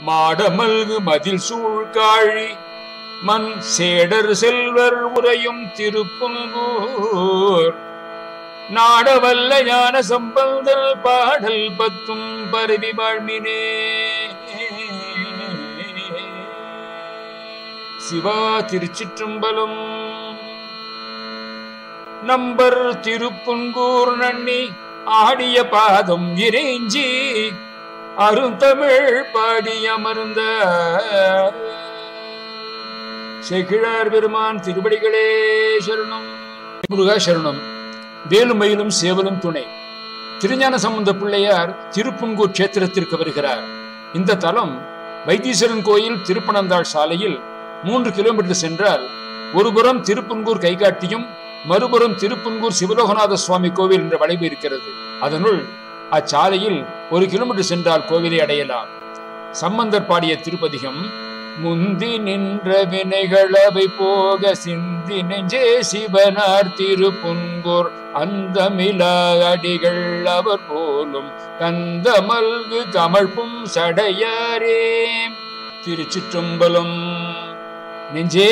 மாடமல்கு மதில் சூழ்காழி மண் சேடர் செல்வர் உரையும் திருப்புங்கூர் நாடவல்ல ஞான சம்பந்தல் பாடல் பத்தும் பரவி வாழ்மினே சிவா திருச்சிற்றம்பலம் நம்பர் திருப்புங்கூர் நன்னி ஆடிய பாதம் இறைஞ்சி அருந்தமிழ் பாடி அமர்ந்த செகிழார் பெருமான் திருவடிகளே சரணம் முருகா சரணம் வேலும் மயிலும் சேவலும் துணை திருஞான சம்பந்த பிள்ளையார் திருப்புங்கூர் கஷேத்திரத்திற்கு வருகிறார் இந்த தலம் வைத்தீஸ்வரன் கோயில் திருப்பனந்தாள் சாலையில் மூன்று கிலோமீட்டர் சென்றால் ஒருபுறம் திருப்புங்கூர் கைகாட்டியும் மறுபுறம் திருப்புங்கூர் சிவலோகநாத சுவாமி கோவில் என்ற வளைவு இருக்கிறது அதனுள் அச்சாலையில் ஒரு கிலோமீட்டர் சென்றால் கோவிலை அடையலாம் சம்பந்தர் பாடிய திருப்பதிகம் முந்தி நின்ற வினைகளவை போக சிந்தி நெஞ்சே சிவனார் திருப்புங்கூர் அந்தமிலா அடிகள் அவர் போலும் கந்த மல்கு கமழ்ப்பும் சடையாரே திருச்சிற்றம்பலம் நெஞ்சே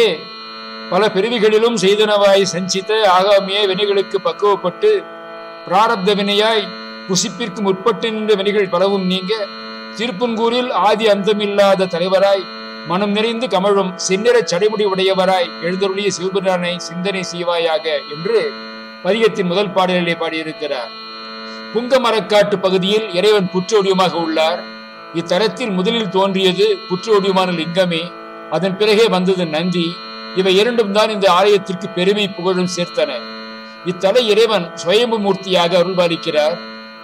பல பிறவிகளிலும் செய்தனவாய் சஞ்சித்த ஆகாமிய வினைகளுக்கு பக்குவப்பட்டு பிராரப்த வினையாய் புசிப்பிற்கு முற்பட்டு நின்ற வினைகள் பலவும் நீங்க திருப்பன்கூரில் ஆதி அந்தமில்லாத தலைவராய் மனம் நிறைந்து கமழும் செந்நிற சடைமுடி உடையவராய் எழுந்தருளிய சிவபிரானை சிந்தனை செய்வாயாக என்று பதிகத்தின் முதல் பாடலிலே பாடியிருக்கிறார் புங்கமரக்காட்டு பகுதியில் இறைவன் புற்றோடியமாக உள்ளார் இத்தலத்தில் முதலில் தோன்றியது புற்றோடியமான லிங்கமே அதன் பிறகே வந்தது நந்தி இவை இரண்டும் தான் இந்த ஆலயத்திற்கு பெருமை புகழும் சேர்த்தன இத்தல இறைவன் சுயம்பு மூர்த்தியாக அருள்பாலிக்கிறார்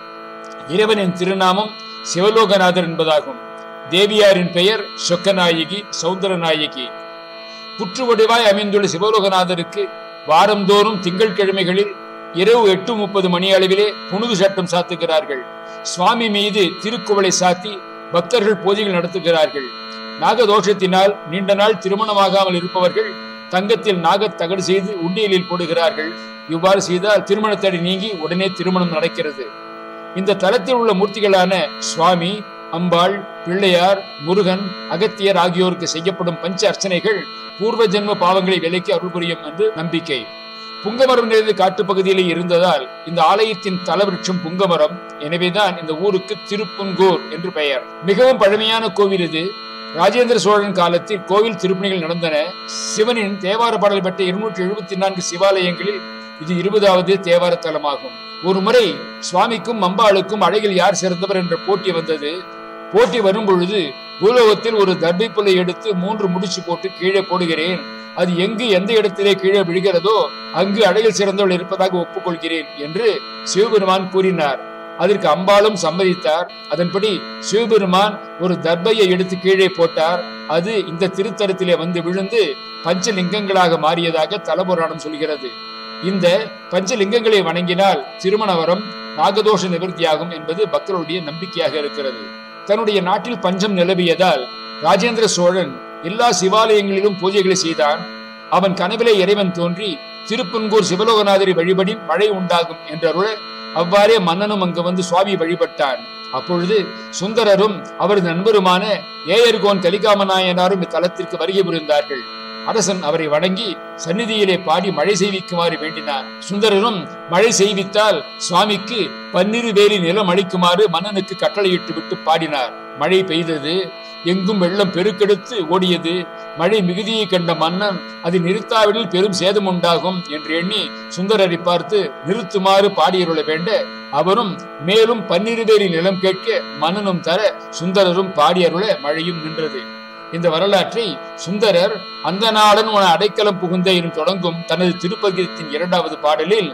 இறைவனின் திருநாமம் சிவலோகநாதர் என்பதாகும் தேவியாரின் பெயர் சொக்கநாயகி சௌந்தரநாயகி புற்று வடிவாய் அமைந்துள்ள சிவலோகநாதருக்கு வாரந்தோறும் திங்கட்கிழமைகளில் இரவு எட்டு முப்பது மணி அளவிலே புனுகு சட்டம் சாத்துகிறார்கள் சுவாமி மீது திருக்குவளை சாத்தி பக்தர்கள் பூஜைகள் நடத்துகிறார்கள் நாகதோஷத்தினால் நீண்ட நாள் திருமணமாகாமல் இருப்பவர்கள் தங்கத்தில் நாகத் தகடு செய்து உண்டியலில் போடுகிறார்கள் இவ்வாறு செய்தால் திருமண தடை நீங்கி உடனே திருமணம் நடக்கிறது இந்த தலத்தில் உள்ள மூர்த்திகளான சுவாமி அம்பாள் பிள்ளையார் முருகன் அகத்தியர் ஆகியோருக்கு செய்யப்படும் பஞ்ச அர்ச்சனைகள் பூர்வ ஜென்ம பாவங்களை விலைக்கு அருள் புரியும் என்று நம்பிக்கை புங்கமரம் நிறைந்த காட்டுப்பகுதியிலே இருந்ததால் இந்த ஆலயத்தின் தலவிருட்சம் புங்கமரம் எனவேதான் இந்த ஊருக்கு திருப்புங்கூர் என்று பெயர் மிகவும் பழமையான கோவில் இது ராஜேந்திர சோழன் காலத்தில் கோவில் திருப்பணிகள் நடந்தன சிவனின் தேவார பாடல் பெற்ற இருநூற்றி எழுபத்தி நான்கு சிவாலயங்களில் இது இருபதாவது தேவார தலமாகும் ஒரு முறை சுவாமிக்கும் அம்பாளுக்கும் அழகில் யார் சிறந்தவர் என்ற போட்டி வந்தது போட்டி வரும் பொழுது பூலோகத்தில் ஒரு தர்பை புல்லை எடுத்து மூன்று முடிச்சு போட்டு கீழே போடுகிறேன் அது எங்கு எந்த இடத்திலே கீழே விழுகிறதோ அங்கு அழகில் சிறந்தவள் இருப்பதாக ஒப்புக்கொள்கிறேன் என்று சிவபெருமான் கூறினார் அதற்கு அம்பாளும் சம்மதித்தார் அதன்படி சிவபெருமான் ஒரு தர்பையை எடுத்து கீழே போட்டார் அது இந்த திருத்தலத்திலே வந்து விழுந்து பஞ்சலிங்கங்களாக மாறியதாக தலபுராணம் சொல்கிறது இந்த பஞ்சலிங்கங்களை வணங்கினால் திருமண வரம் நாகதோஷ நிவர்த்தியாகும் என்பது பக்தருடைய நம்பிக்கையாக இருக்கிறது தன்னுடைய நாட்டில் பஞ்சம் நிலவியதால் ராஜேந்திர சோழன் எல்லா சிவாலயங்களிலும் பூஜைகளை செய்தான் அவன் கனவிலே இறைவன் தோன்றி திருப்பன்கூர் சிவலோகநாதரை வழிபடி மழை உண்டாகும் என்றருள அவ்வாறே மன்னனும் அங்கு வந்து சுவாமி வழிபட்டான் அப்பொழுது சுந்தரரும் அவரது நண்பருமான ஏயர்கோன் கலிகாமநாயனாரும் இத்தலத்திற்கு வருகை புரிந்தார்கள் அரசன் அவரை வணங்கி சந்நிதியிலே பாடி மழை செய்விக்குமாறு வேண்டினார் சுந்தரரும் மழை செய்வித்தால் சுவாமிக்கு பன்னிரு வேலி நிலம் அளிக்குமாறு மன்னனுக்கு கட்டளையிட்டு விட்டு பாடினார் மழை பெய்தது எங்கும் வெள்ளம் பெருக்கெடுத்து ஓடியது மழை மிகுதியை கண்ட மன்னன் அது நிறுத்தாவிடில் பெரும் சேதம் உண்டாகும் என்று எண்ணி சுந்தரரை பார்த்து நிறுத்துமாறு பாடியருள வேண்ட அவரும் மேலும் பன்னிரு வேலி நிலம் கேட்க மன்னனும் தர சுந்தரரும் பாடியருள மழையும் நின்றது இந்த வரலாற்றை சுந்தரர் அந்த நாடன் உன அடைக்கலம் புகுந்த எனும் தொடங்கும் தனது திருப்பதிகத்தின் இரண்டாவது பாடலில்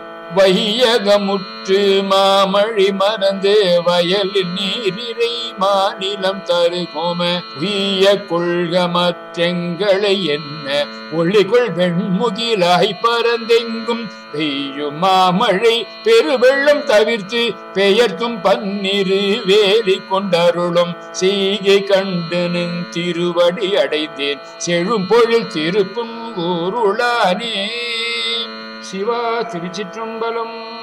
வையகமுற்று மாமழி மறந்து வயலில் நீரிரை மாநிலம் தருகோம உய்ய கொள்கமற்றெங்களை என்ன ஒளிகொள் வெண்முகிலாய் பரந்தெங்கும் பெய்யும் மாமழை பெருவெள்ளம் தவிர்த்து பெயர்த்தும் பன்னிரு வேலி கொண்டருளும் செய்கை கண்டு நின் திருவடி அடைந்தேன் செழும் பொழில் திருப்பும் ஊருளானே சிவா திருச்சிற்றம்பலம்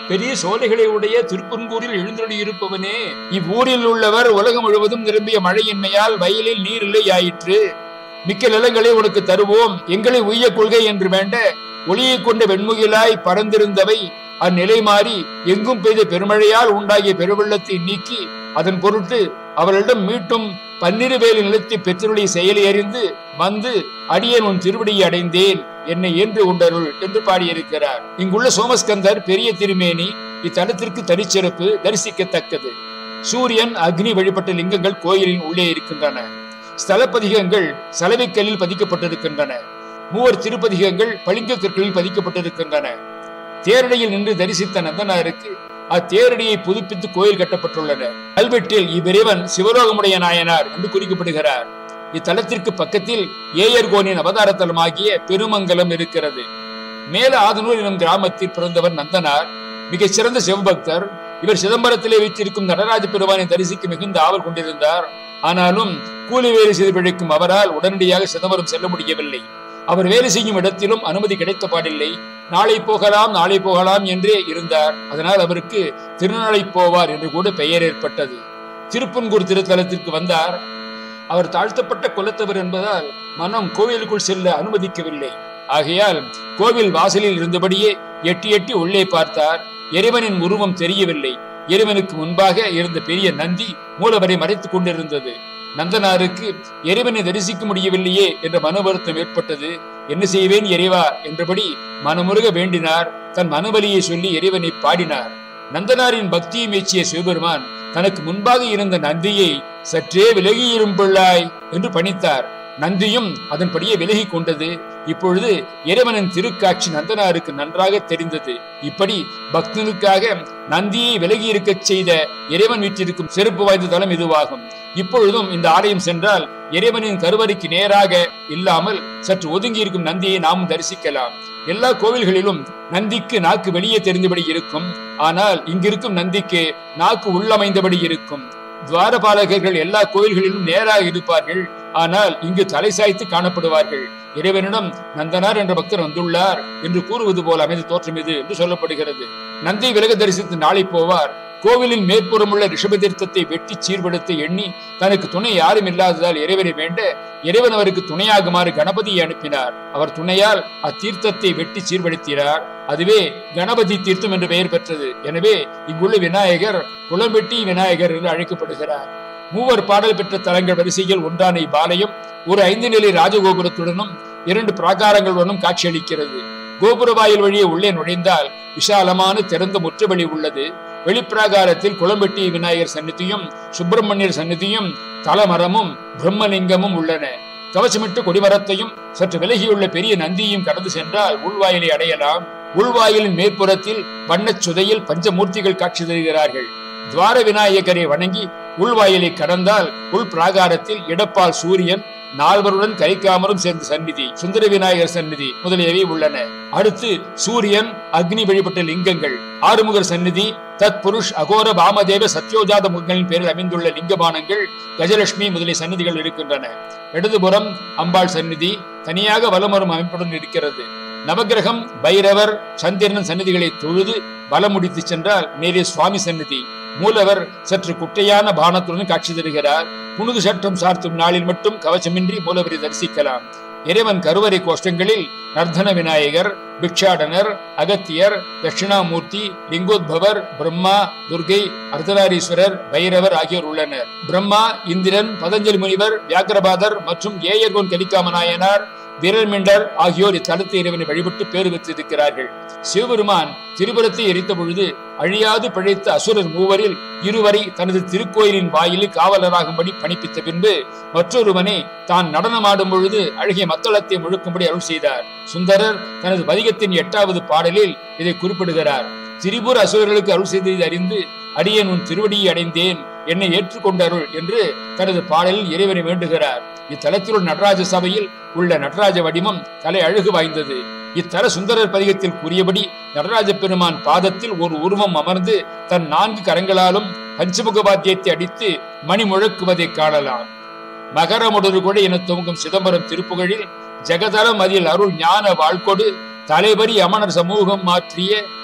பெரிய சோலைகளை உடைய திருப்பன்கூரில் எழுந்தொழியிருப்பவனே இவ்வூரில் உள்ளவர் உலகம் முழுவதும் நிரம்பிய மழையின்மையால் வயலில் நீர் இல்லை ஆயிற்று மிக்க நிலங்களை உனக்கு தருவோம் எங்களை உய்ய கொள்கை என்று வேண்ட ஒளியை கொண்ட வெண்முகிலாய் பறந்திருந்தவை அந்நிலை மாறி எங்கும் பெய்த பெருமழையால் உண்டாகிய பெருவெள்ளத்தை நீக்கி அதன் பொருட்டு அவர்களிடம் மீட்டும் பன்னிரு வேலு நிலத்தை பெற்றொழி செயலை அறிந்து வந்து அடியேன் உன் திருவடியை அடைந்தேன் என்னை ஏன்று உண்டருள் என்று பாடியிருக்கிறார் இங்குள்ள சோமஸ்கந்தர் பெரிய திருமேனி இத்தலத்திற்கு தனிச்சிறப்பு தரிசிக்கத்தக்கது சூரியன் அக்னி வழிபட்ட லிங்கங்கள் கோயிலின் உள்ளே இருக்கின்றன ஸ்தலப்பதிகங்கள் சலவைக்கல்லில் பதிக்கப்பட்டிருக்கின்றன மூவர் திருப்பதிகங்கள் பளிங்கு கற்களில் பதிக்கப்பட்டிருக்கின்றன தேரடியில் நின்று தரிசித்த நந்தனாருக்கு அத்தேரடியை புதுப்பித்து கோயில் கட்டப்பட்டுள்ளன கல்வெட்டில் இவ்விறைவன் சிவலோகமுடைய நாயனார் என்று குறிக்கப்படுகிறார் இத்தலத்திற்கு பக்கத்தில் ஏயர்கோனின் அவதார தலமாகிய பெருமங்கலம் இருக்கிறது மேல ஆதனூர் எனும் கிராமத்தில் பிறந்தவர் நந்தனார் மிகச் சிறந்த சிவபக்தர் இவர் சிதம்பரத்திலே வைத்திருக்கும் நடராஜ பெருமானை தரிசிக்க மிகுந்த ஆவல் கொண்டிருந்தார் ஆனாலும் கூலி வேலை செய்து பிழைக்கும் அவரால் உடனடியாக சிதம்பரம் செல்ல முடியவில்லை அவர் வேலை செய்யும் இடத்திலும் அனுமதி கிடைத்த பாடில்லை நாளை போகலாம் நாளை போகலாம் என்றே இருந்தார் அதனால் அவருக்கு திருநாளை போவார் என்று கூட பெயர் ஏற்பட்டது திருப்பன்கூர் திருத்தலத்திற்கு வந்தார் அவர் தாழ்த்தப்பட்ட குலத்தவர் என்பதால் மனம் கோவிலுக்குள் செல்ல அனுமதிக்கவில்லை ஆகையால் கோவில் வாசலில் இருந்தபடியே எட்டி எட்டி உள்ளே பார்த்தார் இறைவனின் உருவம் தெரியவில்லை இறைவனுக்கு முன்பாக இருந்த பெரிய நந்தி மூலவரை மறைத்துக் கொண்டிருந்தது நந்தனாருக்கு இறைவனை தரிசிக்க முடியவில்லையே என்ற மன வருத்தம் ஏற்பட்டது என்ன செய்வேன் இறைவா என்றபடி மனமுருக வேண்டினார் தன் மனவலியை சொல்லி இறைவனை பாடினார் நந்தனாரின் பக்தியை மெச்சிய சிவபெருமான் தனக்கு முன்பாக இருந்த நந்தியை சற்றே விலகியிரும் பிள்ளாய் என்று பணித்தார் நந்தியும் அதன்படியே விலகி கொண்டது இப்பொழுது இறைவனின் திருக்காட்சி நந்தனாருக்கு நன்றாக தெரிந்தது இப்படி பக்தனுக்காக நந்தியை விலகி இருக்கச் செய்த இறைவன் வீற்றிருக்கும் சிறப்பு வாய்ந்த தலம் இதுவாகும் இப்பொழுதும் இந்த ஆலயம் சென்றால் இறைவனின் கருவறைக்கு நேராக இல்லாமல் சற்று ஒதுங்கி இருக்கும் நந்தியை நாமும் தரிசிக்கலாம் எல்லா கோவில்களிலும் நந்திக்கு நாக்கு வெளியே தெரிந்தபடி இருக்கும் ஆனால் இங்கிருக்கும் நந்திக்கு நாக்கு உள்ளமைந்தபடி இருக்கும் துவாரபாலகர்கள் எல்லா கோயில்களிலும் நேராக இருப்பார்கள் ஆனால் இங்கு தலை சாய்த்து காணப்படுவார்கள் இறைவனிடம் நந்தனார் என்ற பக்தர் வந்துள்ளார் என்று கூறுவது போல அமைந்த தோற்றம் இது என்று சொல்லப்படுகிறது நந்தி விலக தரிசித்து நாளை போவார் கோவிலின் மேற்புறமுள்ள ரிஷப தீர்த்தத்தை வெட்டி சீர்படுத்த எண்ணி தனக்கு துணை யாரும் இல்லாததால் இறைவனை வேண்ட இறைவன் அவருக்கு துணையாகுமாறு கணபதியை அனுப்பினார் அவர் துணையால் அத்தீர்த்தத்தை வெட்டி சீர்படுத்தினார் அதுவே கணபதி தீர்த்தம் என்று பெயர் பெற்றது எனவே இங்குள்ள விநாயகர் குளம்பெட்டி விநாயகர் என்று அழைக்கப்படுகிறார் மூவர் பாடல் பெற்ற தலங்கள் வரிசையில் ஒன்றான இவ்வாலயம் ஒரு ஐந்து நிலை ராஜகோபுரத்துடனும் இரண்டு பிராகாரங்களுடனும் காட்சியளிக்கிறது கோபுர வாயில் வழியே உள்ளே நுழைந்தால் விசாலமான திறந்த முற்றவெளி உள்ளது வெளிப்பிராகாரத்தில் குளம்பெட்டி விநாயகர் சந்நிதியும் சுப்பிரமணியர் சந்நிதியும் தலமரமும் பிரம்மலிங்கமும் உள்ளன கவசமிட்டு கொடிமரத்தையும் சற்று விலகியுள்ள பெரிய நந்தியையும் கடந்து சென்றால் உள்வாயிலை அடையலாம் உள்வாயிலின் மேற்புறத்தில் வண்ணச் சுதையில் பஞ்சமூர்த்திகள் காட்சி தருகிறார்கள் துவார விநாயகரை வணங்கி உள்வாயிலை கடந்தால் உள் பிராகாரத்தில் இடப்பால் சூரியன் நால்வருடன் கரிக்காமரும் சேர்ந்த சந்நிதி சுந்தர விநாயகர் சந்நிதி முதலியவை உள்ளன அடுத்து சூரியன் அக்னி வழிபட்ட லிங்கங்கள் ஆறுமுகர் சந்நிதி தத் புருஷ் அகோர பாமதேவ சத்யோஜாத முகங்களின் பேரில் அமைந்துள்ள லிங்கபானங்கள் கஜலட்சுமி முதலிய சந்நிதிகள் இருக்கின்றன இடதுபுறம் அம்பாள் சந்நிதி தனியாக வலம் வரும் அமைப்புடன் இருக்கிறது நவகிரகம் பைரவர் சந்திரன் சந்நிதிகளை தொழுது வலம் முடித்து சென்றால் நேரே சுவாமி சந்நிதி மூலவர் சற்று குட்டையான பானத்துடன் காட்சி தருகிறார் புனுகு சட்டம் சார்த்தும் நாளில் மட்டும் கவசமின்றி மூலவரை தரிசிக்கலாம் இறைவன் கருவறை கோஷ்டங்களில் நர்தன விநாயகர் பிக்ஷாடனர் அகத்தியர் தட்சிணாமூர்த்தி லிங்கோத்பவர் பிரம்மா துர்கை அர்த்தநாரீஸ்வரர் பைரவர் ஆகியோர் உள்ளனர் பிரம்மா இந்திரன் பதஞ்சலி முனிவர் வியாக்கிரபாதர் மற்றும் ஏயர்கோன் கலிக்காம நாயனார் வீரர்மிண்டர் ஆகியோர் இத்தலத்து இறைவனை வழிபட்டு பேறு பெற்றிருக்கிறார்கள் சிவபெருமான் திரிபுரத்தை எரித்த பொழுது அழியாது பிழைத்த அசுரர் மூவரில் இருவரை தனது திருக்கோயிலின் வாயிலில் காவலராகும்படி பணிப்பித்த பின்பு மற்றொருவனை தான் நடனமாடும் பொழுது அழகிய மத்தளத்தை முழுக்கும்படி அருள் செய்தார் சுந்தரர் தனது பதிகத்தின் எட்டாவது பாடலில் இதை குறிப்பிடுகிறார் திரிபுர அசுரர்களுக்கு அருள் செய்ததை அறிந்து அடியேன் உன் திருவடியை அடைந்தேன் என்னை ஏற்றுக்கொண்ட அருள் என்று தனது பாடலில் இறைவனை வேண்டுகிறார் இத்தலத்தில் உள்ள நடராஜ சபையில் உள்ள நடராஜ வடிவம் தலை அழகு வாய்ந்தது இத்தல சுந்தரர் பதிகத்தில் கூறியபடி நடராஜ பெருமான் பாதத்தில் ஒரு உருவம் அமர்ந்து தன் நான்கு கரங்களாலும் பஞ்சமுக வாத்தியத்தை அடித்து மணி முழக்குவதை காணலாம் மகரமுடரு கூட என துவங்கும் சிதம்பரம் திருப்புகழில் ஜெகதலம் அதில் அருள் ஞான வாழ்கொடு தலைவரி அமணர் சமூகம் மாற்றிய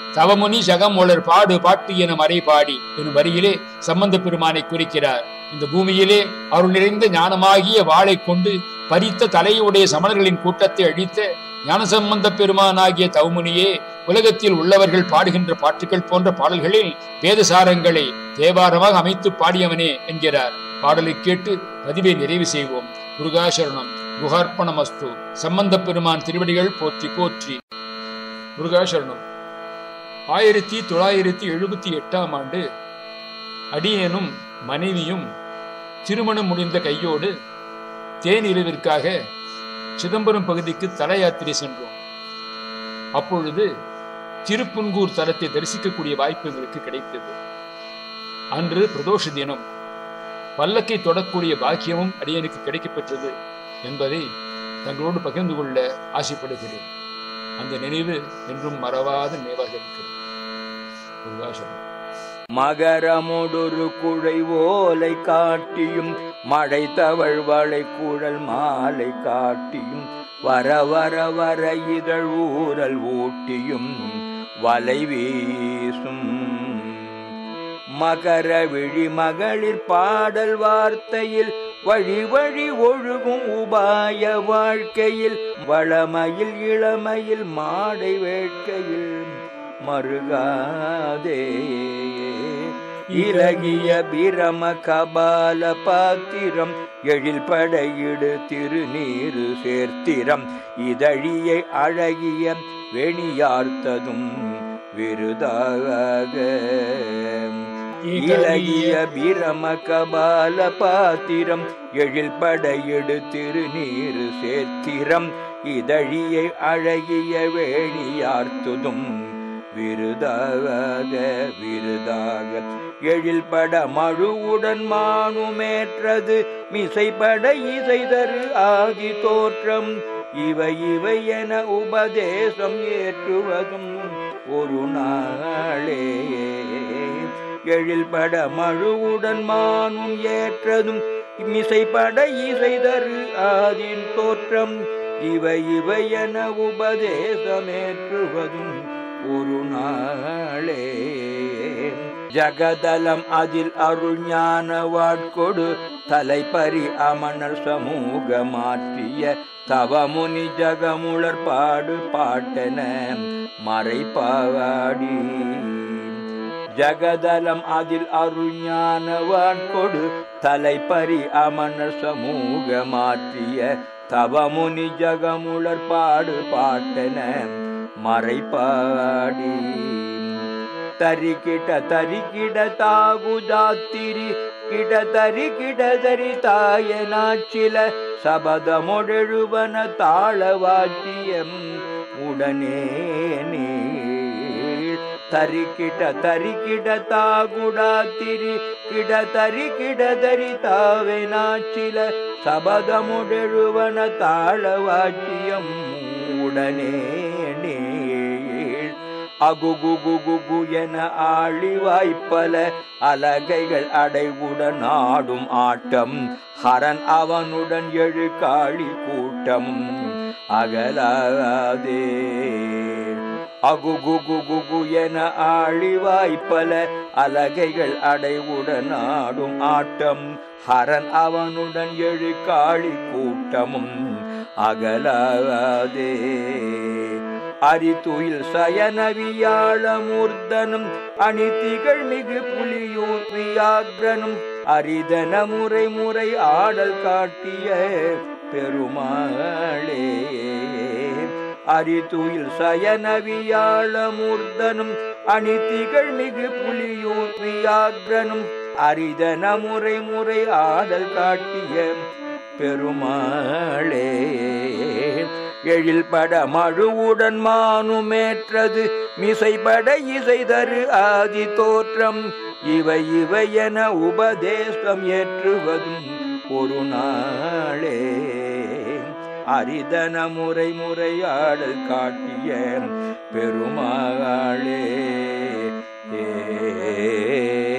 தவமுனி ஜகம் ஒளர் பாடு பாட்டு என மறை பாடி எனும் வரியிலே சம்பந்த பெருமானை குறிக்கிறார் இந்த பூமியிலே அருள் நிறைந்த ஞானமாகிய வாளை கொண்டு பறித்த தலையுடைய சமணர்களின் கூட்டத்தை அழித்த ஞானசம்பந்த பெருமானாகிய தவமுனியே உலகத்தில் உள்ளவர்கள் பாடுகின்ற பாட்டுகள் போன்ற பாடல்களில் வேதசாரங்களை தேவாரமாக அமைத்து பாடியவனே என்கிறார் பாடலை கேட்டு பதிவை நிறைவு செய்வோம் முருகாசரணம் குகார்ப்பணமஸ்து சம்பந்த பெருமான் திருவடிகள் போற்றி போற்றி முருகாசரணம் ஆயிரத்தி தொள்ளாயிரத்தி எழுபத்தி எட்டாம் ஆண்டு அடியேனும் மனைவியும் திருமணம் முடிந்த கையோடு தேனிலவிற்காக சிதம்பரம் பகுதிக்கு தல யாத்திரை சென்றோம் அப்பொழுது திருப்புன்கூர் தலத்தை தரிசிக்கக்கூடிய வாய்ப்பு எங்களுக்கு கிடைத்தது அன்று பிரதோஷ தினம் பல்லக்கை தொடக்கூடிய பாக்கியமும் அடியனுக்கு கிடைக்கப் பெற்றது என்பதை தங்களோடு பகிர்ந்து கொள்ள ஆசைப்படுகிறேன் அந்த நினைவு என்றும் மறவாத நினைவாக இருக்கிறது முருகாசரணம் மகரமுடொரு குழை ஓலை காட்டியும் மழை தவழ் வளை குழல் மாலை காட்டியும் வர வர வர இதழ் ஊரல் ஊட்டியும் வலை வீசும் மகர விழி மகளிர் பாடல் வார்த்தையில் வழி வழி ஒழுகும் உபாய வாழ்க்கையில் வளமையில் இளமையில் மாடை வேட்கையில் மருகாதே இலகிய பிரம கபால பாத்திரம் எழில் படையிடு திருநீரு சேர்த்திரம் இதழியை அழகிய வெணியார்த்ததும் விருதாக இலகிய பிரம கபால பாத்திரம் எழில் படையிடு திருநீரு சேர்த்திரம் இதழியை அழகிய வேணியார்த்துதும் விருதாக விருதாக எழில்பட மழுவுடன் மானுமேற்றது மிசைப்பட இசைதரு ஆதி தோற்றம் இவை இவை என உபதேசம் ஏற்றுவதும் ஒரு நாளே எழில்பட மழுவுடன் மானும் ஏற்றதும் மிசைப்பட இசைதரு ஆதின் தோற்றம் இவை இவை என உபதேசமேற்றுவதும் ஒரு நாளே ஜகதலம் அதில் அருள் ஞான வாட்கொடு தலைப்பறி அமணர் சமூக மாற்றிய தவமுனி ஜகமுளர் பாடு பாட்டென மறைப்பாடி ஜகதலம் அதில் அருள் ஞான வாட்கொடு தலைப்பறி அமணர் சமூக மாற்றிய தவமுனி ஜகமுளர் பாடு பாட்டென மறைப்பாடி தரிக்கிட தரிக்கிட தாகுதாத்திரி கிட தரி கிடதரி தாய நாச்சில சபதமொழெழுவன தாள வாத்தியம் உடனே நீள் தரிக்கிட தரிக்கிட தாகுடாத்திரி கிட தரி கிடதரி தாவை நாச்சில சபதமுடெழுவன தாள வாத்தியம் உடனே நீள் அகுகுகுகுகு என ஆழி வாய்ப்பல அலகைகள் அடைவுடன் ஆடும் ஆட்டம் ஹரன் அவனுடன் எழு காளி கூட்டம் அகலாதே அகுகுகுகுகு என ஆழி வாய்ப்பல அலகைகள் அடைவுடன் ஆடும் ஆட்டம் ஹரன் அவனுடன் எழு காளி கூட்டமும் அகலாதே அரிதுயில் சயனவியாழ மூர்த்தனும் அணிதிகள் மிகு புலியூர் வியாக்ரனும் அரிதன முறை முறை ஆடல் காட்டிய பெருமாளே அரிதுயில் சயனவியாழ மூர்த்தனும் அணிதிகள் மிகு புலியூர் வியாக்ரனும் அரிதன முறை முறை ஆடல் காட்டிய பெருமாளே எழில்பட மழுவுடன் மானுமேற்றது மிசைபட இசைதரு ஆதி தோற்றம் இவை இவை என உபதேசம் ஏற்றுவதும் ஒரு நாளே அரிதன முறை முறையாடல் காட்டிய பெருமாளே ஏ